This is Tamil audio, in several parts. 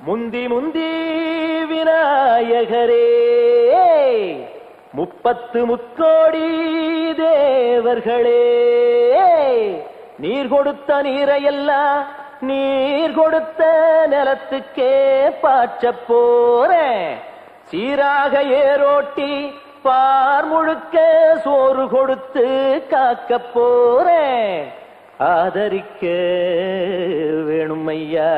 முந்தி முந்தி விநாயகரே முப்பத்து முக்கோடி தேவர்களே நீர் கொடுத்த நீரையெல்லாம் நீர் கொடுத்த நிலத்துக்கே பாய்ச்ச போறேன் சீராக ஏரோட்டி பார் முழுக்க சோறு கொடுத்து காக்க போறேன் ஆதரிக்க வேணும் ஐயா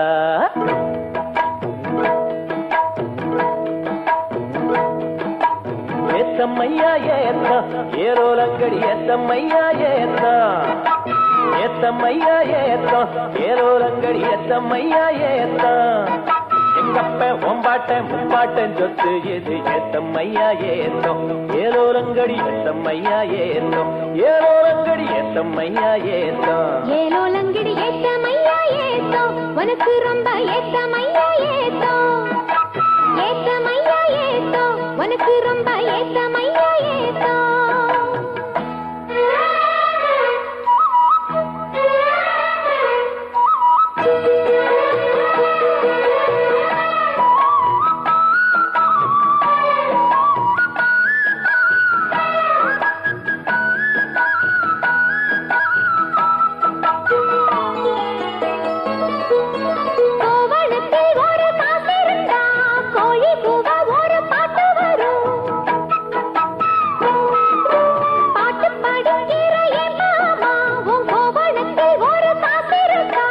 ஏத்தம்மையா ஏத்தம் ஏரோலங்கடி ஏத்தம்மையா ஏத்தம் ஏத்தம்மையா ஏத்தம் ஏரோலங்கடி ஏத்தம்மையா ஏத்தம் எங்கப்ப ஒம்பாட்டன் முப்பாட்டன் சொத்து எது ஏத்தம்மையா ஏத்தம் ஏரோலங்கடி ஏத்தம்மையா ஏத்தம் ஏரோலங்கடி ஏத்தம்மையா ஏத்தம் ஏலோலங்கிடி ஏத்தமையா ஏத்தோ உனக்கு ரொம்ப ஏத்தமையா ஏத்தோ ஏத்தமையா ஏத்தோ உனக்கு ரொம்ப ஏத்தமையா ஏத்தோ கோவணத்தில் ஒரு காத்திருந்தா கோழி கூவ ஒரு பாட்டு வரும் பாட்டு படிக்கிற என் மாமா உன் கோவணத்தில் ஒரு காத்திருந்தா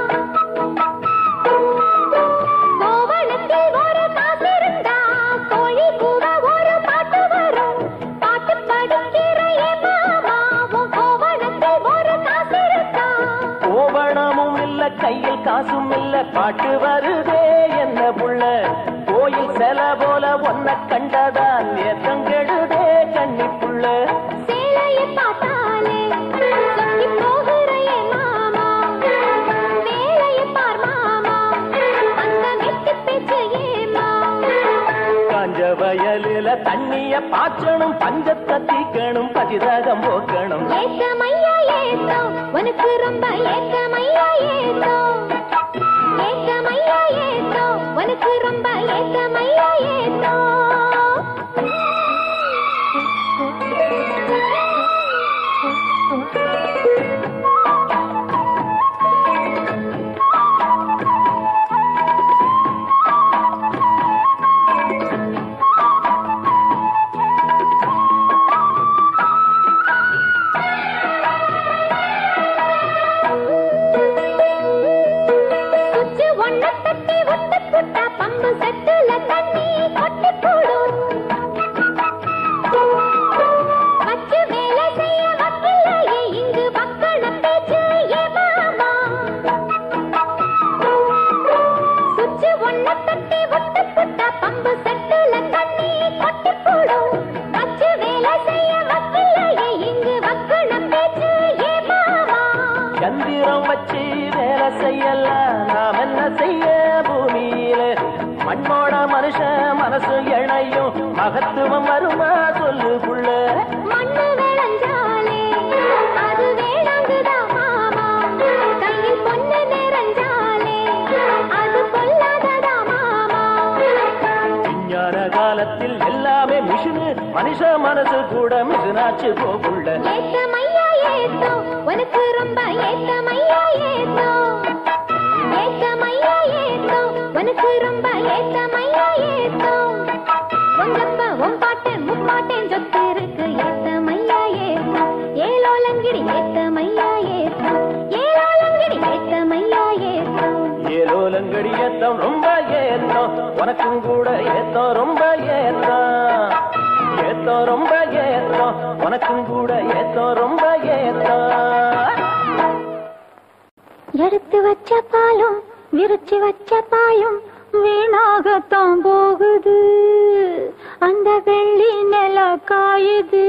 கோவணத்தில் ஒரு காத்திருந்தா கோழி கூவ ஒரு பாட்டு வரும் பாட்டு படிக்கிற என் மாமா உன் கோவணத்தில் ஒரு காத்திருந்தா கோவணமும் இல்ல கையில் காசும் இல்ல பாட்டு வருதே என்ன புள்ள கோயில் செல போல ஒன்ன கண்டதான் ஏத்தங்கெடுதே கண்ணி புள்ள சேலையை பார்த்தாலே சொக்கி போகிற என் மாமா வேலையை பார் மாமா அந்த நெத்தி பேச்சு ஏமா காஞ்ச வயலில தண்ணிய பாய்ச்சணும் பஞ்சத்தை தீக்கணும் பதிரகம் போக்கணும் ஏத்தமையா ஏத்தோ உனக்கு ரொம்ப ஏத்தமையா ஏத்தோ ஏத்தமையா ஏத்தோ உனக்கு ரொம்ப ஏத்தமையா ஏத்தோ சுச்சு ஒண்ண தட்டி ஒட்டு புட்டா பம்பு செட்டுல தண்ணி கொட்டி போடும் வச்சு வேலை செய்ய வக்கில்லையே இங்கு மக்கள பேச்சு ஏ மாமா சுச்சு ஒண்ண தட்டி ஒட்டு புட்டா பம்பு செட்டுல தண்ணி கொட்டி போடும் வச்சு வேலை செய்ய வக்கில்லையே இங்கு மக்கள பேச்சு ஏ மாமா சந்திரம் வச்சு வேலை செய்யலாம் நாம் என்ன செய்ய பூமியில மண்ணோட மனுஷன் மனசு இணையும் மகத்துவம் வருமா சொல்லு புள்ள மண்ணு விளைஞ்சாலே அது வேளாங்குதா மாமா கையில் பொண்ணு நிறைஞ்சாலே அது பொல்லாததா மாமா விஞ்ஞான காலத்தில் எல்லாமே மிஷினு மனுஷ மனசு கூட மிஷினாச்சு போகுள்ள ஏத்தமையா ஏத்தோ உனக்கு ரொம்ப ஏத்தமையா ஏத்தோ ஏத்தமையா ஏத்தோ உனக்கு ரொம்ப ஏத்தமையா ஏத்தோ உங்கப்ப உன் பாட்டன் முப்பாட்டன் சொத்து இருக்கு ஏத்தமையா ஏத்தோ ஏலோலங்கிடி ஏத்தமையா ஏத்தோ ஏலோலங்கிடி ஏத்தமையா ஏத்தோ ஏலோலங்கடி ஏத்தம் ரொம்ப ஏத்தம் உனக்கும் கூட ஏத்தம் ரொம்ப ஏத்தம் ஏத்தம் ரொம்ப ஏத்தம் உனக்கும் கூட ஏத்தம் ரொம்ப ஏத்தம் எடுத்து வச்ச பாலும் விரிச்சு வச்ச பாயும் வீணாகத்தான் போகுது அந்த வெள்ளி நில காயுது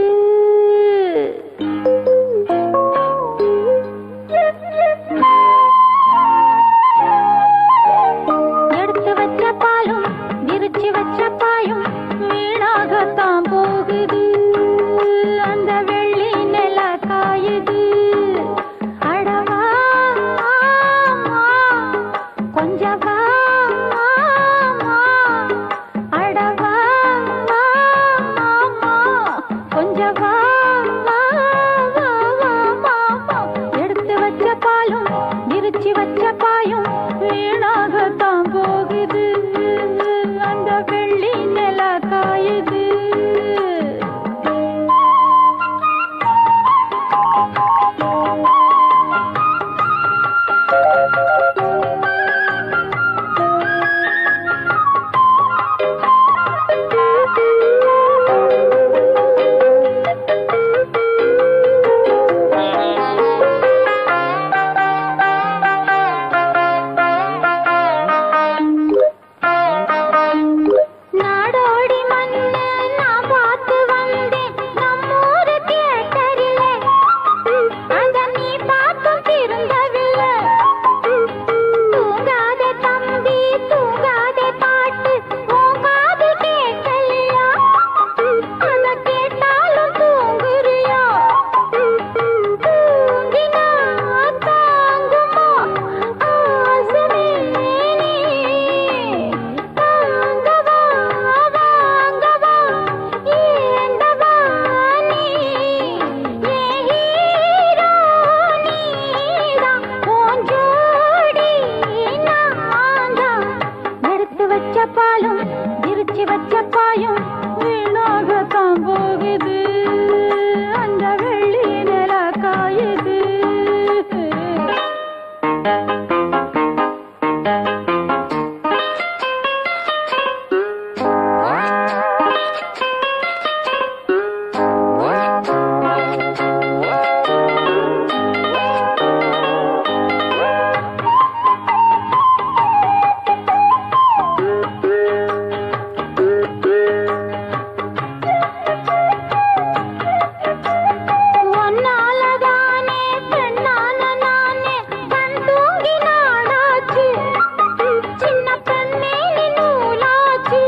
எடுத்து வச்ச பாலும் விரிச்சு வச்ச பாயும் வீணாகத்தான் போகுது அந்த வெள்ளி நில காயுது அடவா கொஞ்சவா வச்ச பாயும் வீணாகத்தான் போகுது அந்த வெள்ளி நில காயுது ஒன்னாலதானே பெண்ணான நானே கண் தூங்கி நாளாச்சு சின்ன பெண்ணே நீ நூலாச்சு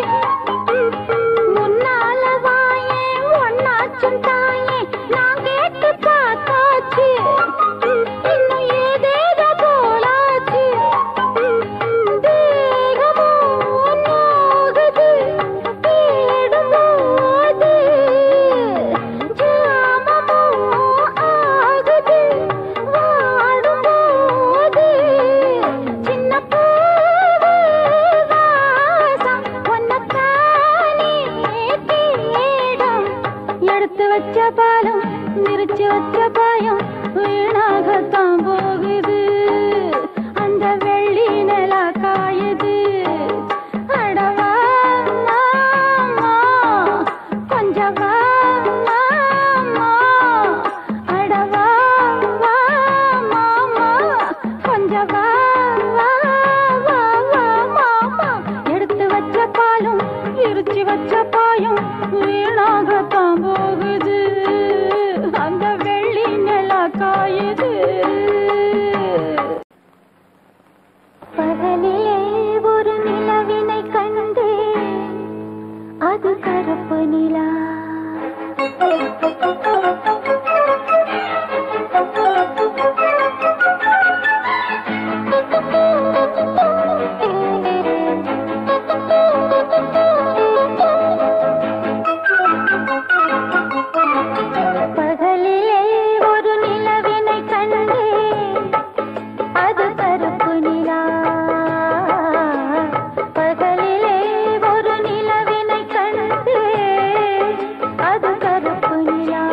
முன்னாலதாயே ஒன்னாச்சும் தாயே நான் கேட்டு பார்த்தாச்சு இன்னும் ஏதேதோ போலாச்சு தேகமோ நோகுது தேடும்போது ஜாமமோ ஆகுது வாடும்போது சின்ன பூவு வாசம் உன்னைத்தானே தேடும் எடுத்து வச்ச பாலும் விரிச்சு வச்ச பாயும் வீணாகத்தான் போகுது அந்த வெள்ளி நில காயுது அடவா மாமா கொஞ்சம் வா மாமா அடவா வா மாமா கொஞ்சம் வா வா வா வா மாமா எடுத்து வச்ச பாலும் இருச்சி வச்ச பாயும் வீணாகத்தான் போகுது அந்த வெள்ளி நில காயுது பகலிலே ஒரு நிலவினை கண்டே அது கருப்பு நிலா பகலிலே ஒரு நிலவினை கண்டே அது கருப்பு நிலா பகலிலே ஒரு நிலவினை கண்டு அது கருப்பு நிலா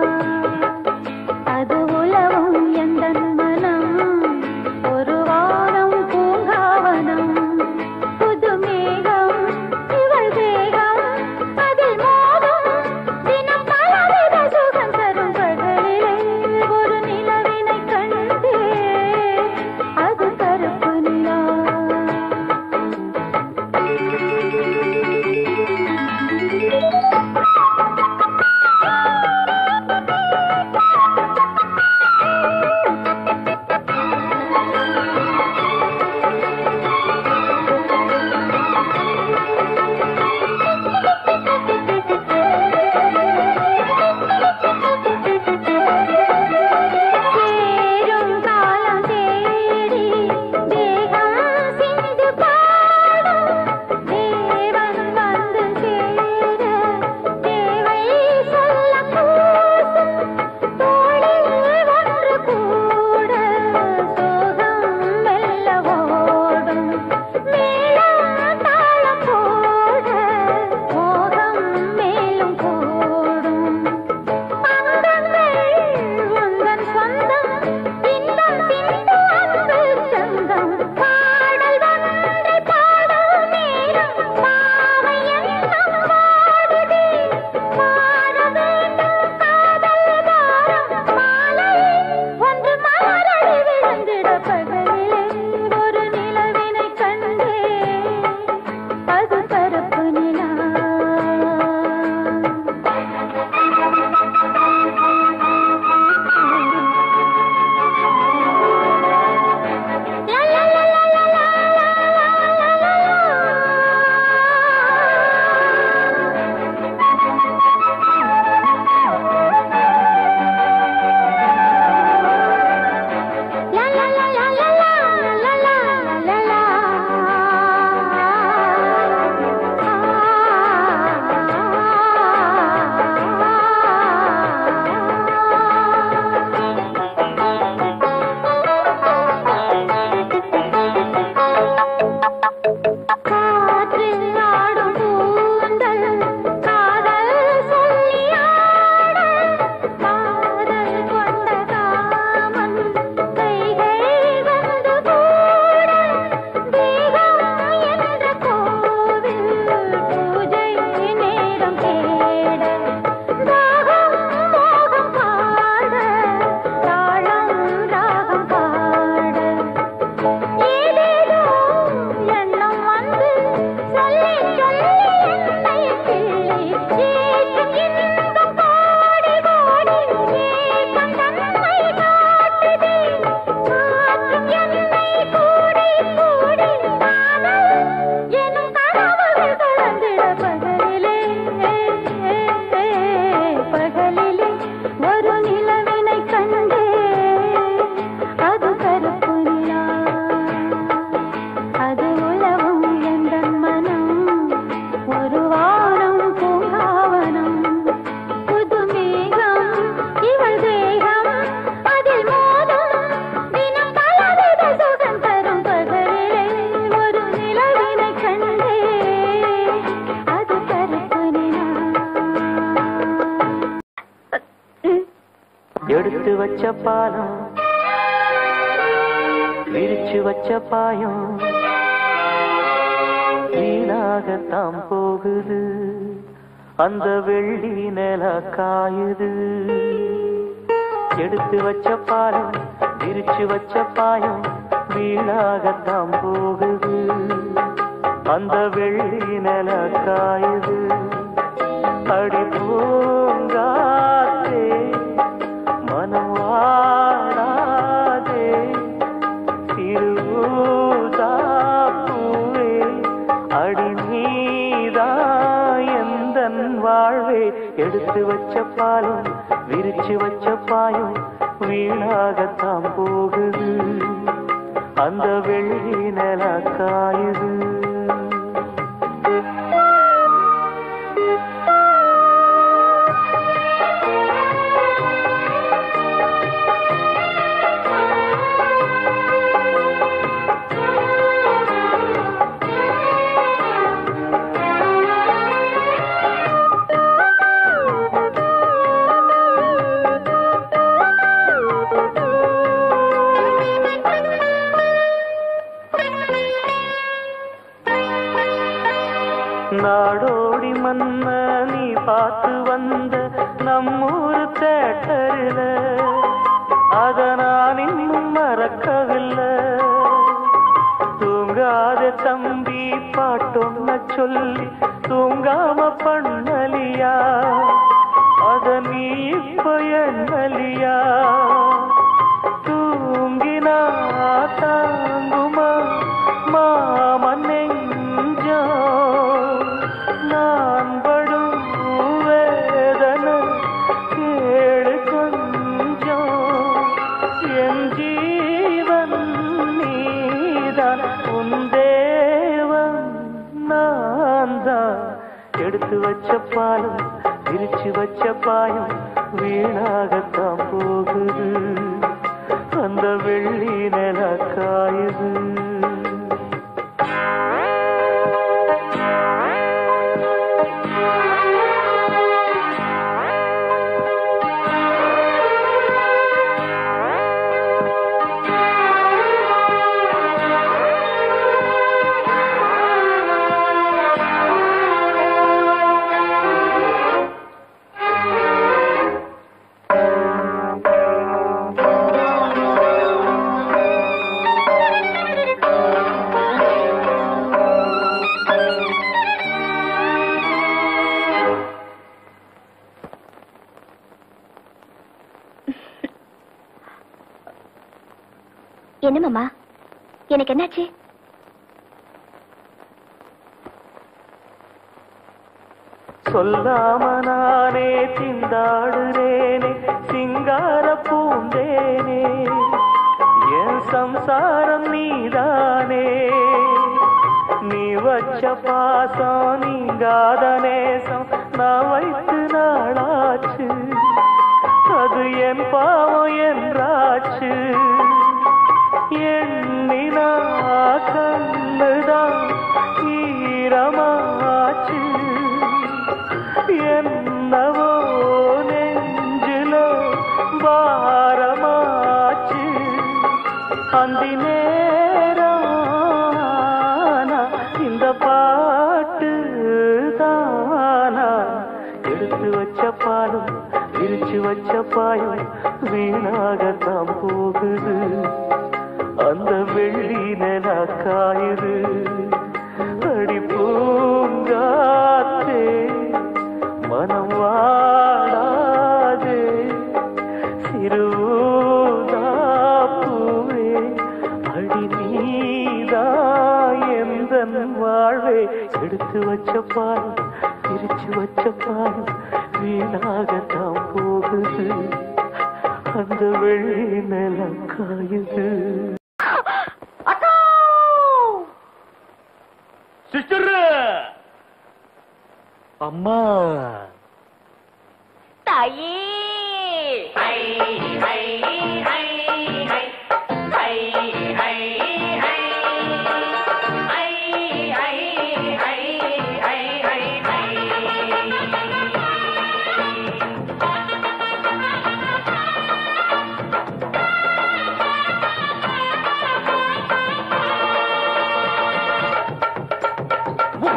அது உலவும் எந்த மனம் ஒரு வானம் பூங்காவனம் புது மேகம் இவள் வேகம் அதில் மோகம் தினம் பலவித சுகம் தரும் பகலிலே ஒரு நிலவினை கண்டு அது கருப்பு நிலா சேரும் காலம் தேடி தேகம் சிந்து பாடும் தேவன் வந்து சேர தேவை சொல்ல கூசும் தோளில் ஒன்று கூட சோகம் மெல்ல ஓடும் மேளம் தாளம் போட மோகம் மேலும் கூடும் அங்கங்கள் உந்தன் சொந்தம் இன்பம் திண்டு அன்பு சொந்தம் பாடல் ஒன்றை பாடும் நேரம் பாவை எண்ணம் வாடுதே பாட வேண்டும் காதல் தாரம் மாலை ஒன்று மலரடி விழுந்திட பகலிலே ஒரு நிலவினை கண்டே அது கருப்பு நிலா காற்றில் ஆடும் பூ வச்ச பாலம் விரிச்சு வச்ச பாயம் வீணாகத்தான் போகுது அந்த வெள்ளி நில காயுது எடுத்து வச்ச பாலம் விரிச்சு வச்ச பாயம் வீணாகத்தான் போகுது அந்த வெள்ளி நில காயுது அடி பூங்காத்தே மனம் வாடாதே திருவுதாப்பூவே அடி நீதா எந்தன் வாழ்வே எடுத்து வச்ச பாலம் விரிச்சு வச்ச பாயம் வீணாகத்தான் போகுது அந்த வெள்ளி நில காயுது நாடோடி மன்ன நீ பார்த்து வந்த நம்மூரு தேட்டரில அத நான் இன்னும் மறக்கவில்லை தூங்காத தம்பி பாட்டொன்ன சொல்லி தூங்காம பண்ணலியா அத நீ இப்ப எண்ணலியா தூங்கினா தாங்குமா மாமன் நெஞ்சோ நான் படும் வேதனை கேடு கொஞ்சம் என் ஜீவன் நீதான் உன் தேவன் நான் தான் எடுத்து வச்ச பாலம் விரிச்சு வச்ச பாயம் வீணாகத்தான் போகுது அந்த வெள்ளி நில காயுது என்ன மாமா எனக்கு என்னாச்சு சொல்லாம நானே திண்டாடுறேனே சிங்கார பூந்தேனே என் சம்சாரம் நீதானே நீ வச்ச பாசம் நீங்காத நேசம் நான் வைத்து நாளாச்சு அது என் பாவம் என்றாச்சு எண்ணினா கண்ணுதான் ஈரமாச்சு என்னவோ நெஞ்சில பாரமாச்சு அந்தி நேரம் ஆனா இந்த பாட்டு தானா எடுத்து வச்ச பாலும் விரிச்சு வச்ச பாயும் வீணாகத்தான் போகுது அந்த வெள்ளி நில காயுது அடி பூங்காத்தே மனம் வாடாதே சிறுதாப்பூவே அடி நீதா எந்த வாழ்வே எடுத்து வச்ச பால் பிரிச்சு வச்ச பால் வீணாகத்தான் போகுது அந்த வெள்ளி நிலம் காயுது சிஸ்டர் அம்மா தாயே ஹை ஹை ஹை ஹை ஹை ஹை ஹை ஹை ஹை ஹை ஹை ஹை ஹை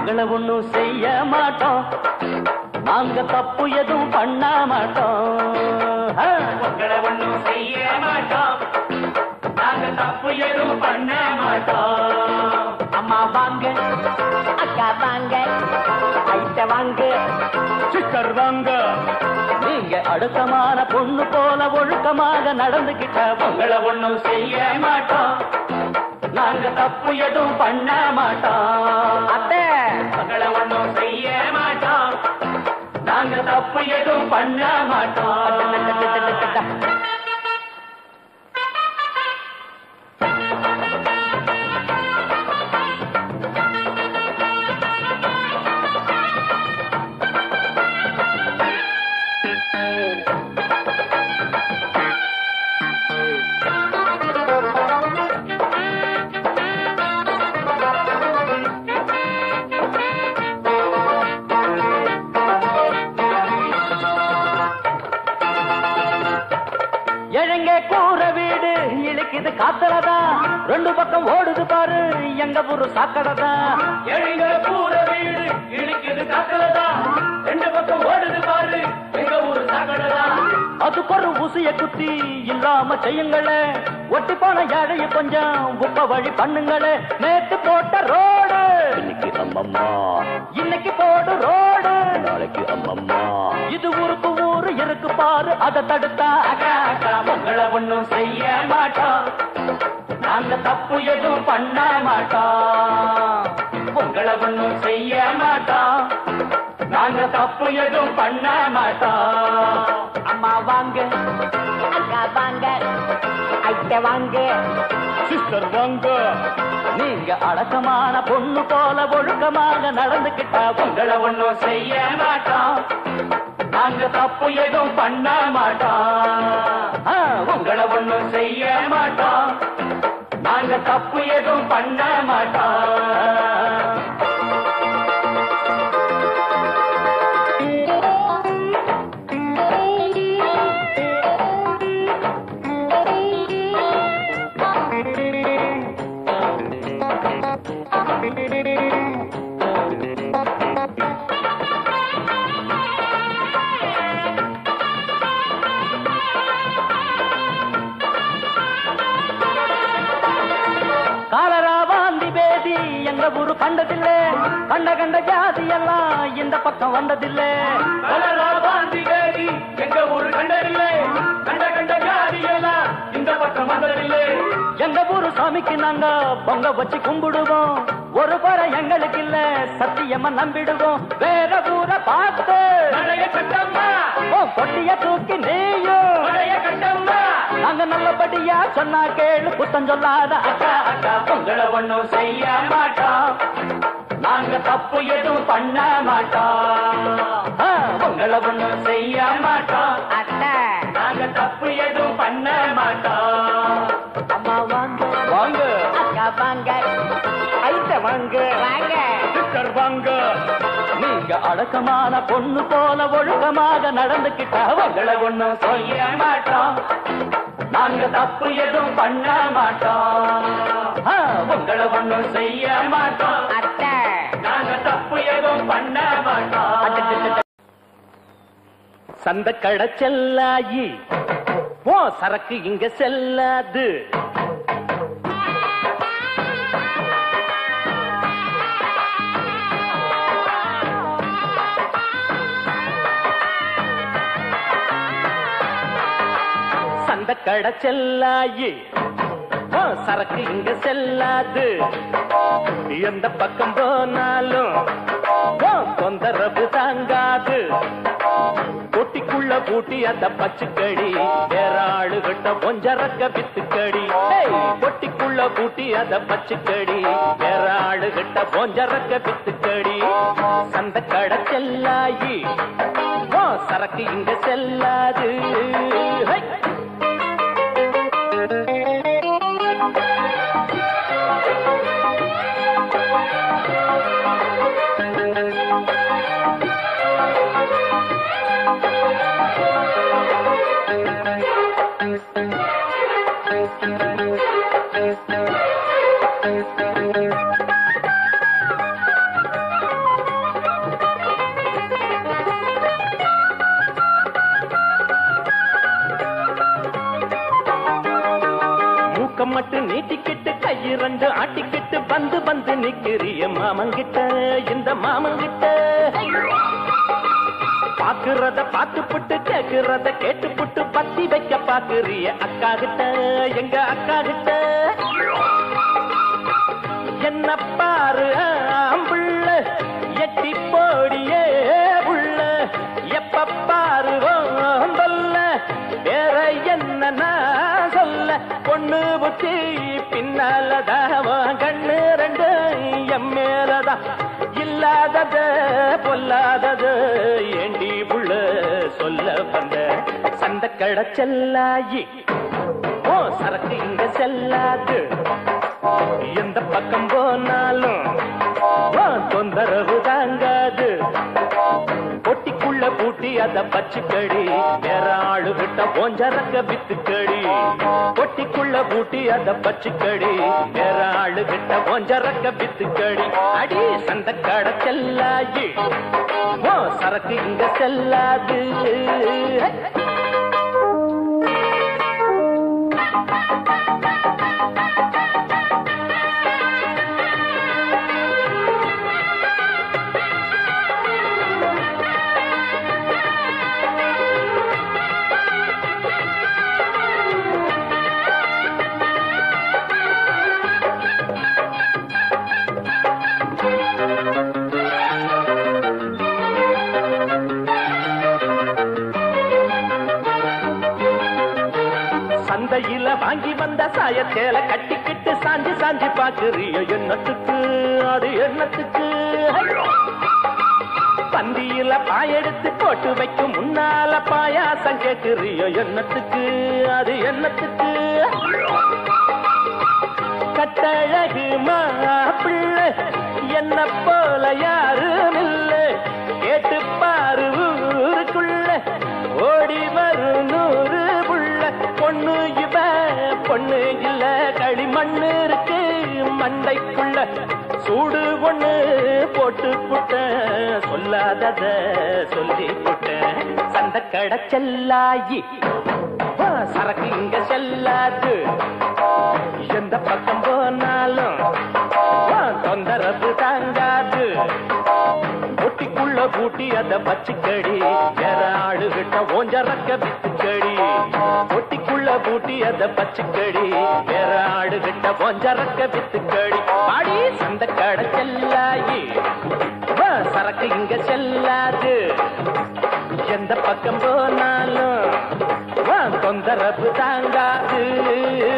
உங்களை ஒண்ணும் செய்ய மாட்டோம் நாங்க தப்பு எதுவும் பண்ண மாட்டோம் ஆ. உங்களை ஒண்ணும் செய்ய மாட்டோம் நாங்க தப்பு எதுவும் பண்ண மாட்டோம் அம்மா வாங்க அக்கா வாங்க ஐட்ட வாங்க சிஸ்டர் வாங்க நீங்க அடுத்தமான பொண்ணு போல ஒழுக்கமாக நடந்துகிட்ட உங்களை ஒண்ணும் செய்ய மாட்டோம் நாங்க தப்பு எதுவும் பண்ண மாட்டோம் அத்தை உங்களை ஒண்ணும் செய்ய மாட்டோம் நாங்க தப்பு எதுவும் பண்ண மாட்டோம் எழுங்க கூற வீடு இழுக்குது காத்தலதான் ரெண்டு பக்கம் ஓடுது பாரு எங்க ஊரு சாக்கடைதான் எழுங்க கூற வீடு இழுக்குது காக்கலதா ரெண்டு பக்கம் ஓடுது பாரு எங்க ஊரு சாக்கடைதா அதுக்கு ஒரு ஊசிய குத்தி இல்லாம செய்யுங்களே ஒட்டி போன ஏழைய கொஞ்சம் உப்ப வழி பண்ணுங்களே நேத்து போட்ட ரோடு இன்னைக்கு அம்மம்மா இன்னைக்கு போடு ரோடு நாளைக்கு அம்மம்மா இது ஊருக்கு ஊரு இருக்கு பாரு அதை தடுத்தா அக்கா அக்கா உங்களை ஒண்ணும் செய்ய மாட்டோம் நாங்க தப்பு எதுவும் பண்ண மாட்டோம் உங்களை ஒண்ணும் செய்ய மாட்டோம் நாங்க தப்பு எதுவும் பண்ண மாட்டோம் அம்மா வாங்க அக்கா வாங்க ஐட்ட வாங்க சிஸ்டர் வாங்க நீங்க அடக்கமான பொண்ணு போல ஒழுக்கமாக நடந்துகிட்டா உங்களை ஒண்ணும் செய்ய மாட்டோம் நாங்க தப்பு எதுவும் பண்ண மாட்டோம் ஆ, உங்களை ஒண்ணும் செய்ய மாட்டோம் நாங்க தப்பு எதுவும் பண்ண மாட்டோம் காலரா வாந்தி பேதி எங்க ஊரு கண்டதில்லை கண்ட கண்ட ஜாதி எல்லாம் இந்த பக்கம் வந்ததில்லை கலரா பாந்தி வேதி எங்க ஊரு கண்டதில்லை கண்ட கண்ட ஜாதி எல்லாம் இந்த பக்கம் வந்ததில்லை எங்க ஊரு சாமிக்கு நாங்க பொங்க வச்சு கும்பிடுவோம் ஒரு குறை எங்களுக்கு இல்ல சத்தியமா நம்பிடுவோம் வேற ஊரை பார்த்து பழைய கட்டம்மா உன் பொட்டிய தூக்கி நீயும் பழைய கட்டம்மா நாங்க நல்லபடியா சொன்னா கேளு குத்தம் சொல்லாத அக்கா அக்கா உங்களை ஒண்ணும் செய்ய மாட்டோம் நாங்க தப்பு எதுவும் பண்ண மாட்டோம் ஆ, உங்களை ஒண்ணும் செய்ய மாட்டோம் அத்தை நாங்க தப்பு எதுவும் பண்ண மாட்டோம் அம்மா வாங்க வாங்க அக்கா வாங்க ஐட்ட வாங்க வாங்க சிஸ்டர் வாங்க நீங்க அடக்கமான பொண்ணு போல ஒழுக்கமாக நடந்துகிட்டா உங்களை ஒண்ணும் செய்ய மாட்டோம் நாங்க தப்பு எதுவும் பண்ண மாட்டோம் ஆ, உங்களை ஒண்ணும் செய்ய மாட்டோம் அத்தை நாங்க தப்பு எதுவும் பண்ண மாட்டோம் சந்த கடை செல்லாயி ஓ சரக்கு இங்க செல்லாது சந்த கடை செல்லாயி ஓ சரக்கு இங்க செல்லாது எந்த பக்கம் போனாலும் ஓ தொந்தரவு தாங்காது பொட்டிக்குள்ள பூட்டி அந்த பச்சுக்கடி வேற ஆளுகிட்ட கொஞ்சரக்க வித்துக்கடி ஏய், பொட்டிக்குள்ள பூட்டி அந்த பச்சுக்கடி வேற ஆளுகிட்ட கொஞ்சரக்க வித்துக்கடி சந்த கடை செல்லாயி ஓ சரக்கு இங்க செல்லாது ஹை! இரண்டு ஆட்டிக்கிட்டு வந்து வந்து நிக்கிறிய மாமங்கிட்ட இந்த மாமங்கிட்ட பாக்குறத பார்த்து புட்டு கேக்குறத கேட்டு புட்டு பத்தி வைக்க பாக்குறிய அக்கா கிட்ட எங்க அக்கா கிட்ட என்ன பாரு ஆம்புள்ள எட்டி போடியே உள்ள எப்ப பாரு ஓம்பல்ல வேற என்ன நான் சொல்ல பொண்ணு புத்தி பின்னாலதான் கண்ணு ரெண்டு எம் மேலதான் இல்லாதது பொல்லாதது ஏண்டி புள்ள சொல்ல வந்த சந்த கடச்செல்லாயி ஓ சரக்கு இங்க செல்லாது எந்த பக்கம் போனாலும் ஓ தொந்தரவு தாங்காது பொட்டிக்குள்ள பூட்டி அத பச்சுக்கடி வேற ஆளு விட்ட போஞ்சரக்க வித்துக்கடி பொட்டிக்குள்ள பூட்டி அத பச்சுக்கடி வேற ஆளு விட்ட போஞ்சரக்க வித்துக்கடி அடி சந்த கடை செல்லாயி ஓ சரக்கு இங்க செல்லாது சந்தையில வாங்கி வந்த சாயத்தேல கட்டிக்கிட்டு சாஞ்சி சாஞ்சி பாக்குறியோ எண்ணத்துக்கு அது எண்ணத்துக்கு பந்தியில பாயெடுத்து போட்டு வைக்கும் முன்னால பாயாசம் கேக்குறியோ எண்ணத்துக்கு அது எண்ணத்துக்கு கட்டழகு மாப்பிள்ளை என்ன போல யாரும் இல்ல கேட்டு பாரு ஊருக்குள்ள ஓடி வரும் நூறு புள்ள பொண்ணு இவ பொண்ணு இல்ல களிமண்ணு இருக்கு மண்டைக்குள்ள சூடு ஒண்ணு போட்டு புட்ட சொல்லாதத சொல்லி புட்ட சந்த கடை செல்லாயி ஆ, சரக்கு இங்க செல்லாது எந்த பக்கம் போனாலும் ஆ, தொந்தரவு தாங்காது ஒட்டிக்குள்ள பூட்டி அத பச்சுக்கடி வேற ஆளு கிட்ட ஓஞ்சரக்க வித்துக்கடி ஒட்டிக்குள்ள பூட்டி அத பச்சுக்கடி வேற ஆளு கிட்ட ஓஞ்சரக்க வித்துக்கடி பாடி சந்த கடை செல்லாயி ஆ, சரக்கு இங்க செல்லாது எந்த பக்கம் போனாலும் ஆ, தொந்தரவு தாங்காது